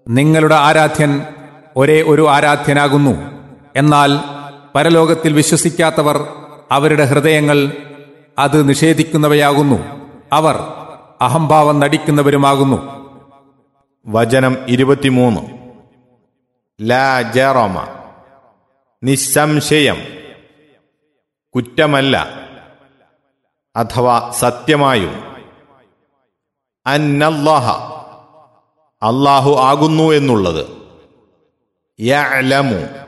നിങ്ങളുടെ ആരാധ്യൻ ഒരേ ഒരു ആരാധ്യനാകുന്നു എന്നാൽ പരലോകത്തിൽ വിശ്വസിക്കാത്തവർ അവരുടെ ഹൃദയങ്ങൾ അത് നിഷേധിക്കുന്നവയാകുന്നു അവർ അഹംഭാവം നടിക്കുന്നവരുമാകുന്നു വചനം ഇരുപത്തിമൂന്ന് ലാ ജറമ നിസ്സംശയം കുറ്റമല്ല അഥവാ സത്യമായും അന്നല്ലാഹ അള്ളാഹു ആകുന്നു എന്നുള്ളത് യഅലമു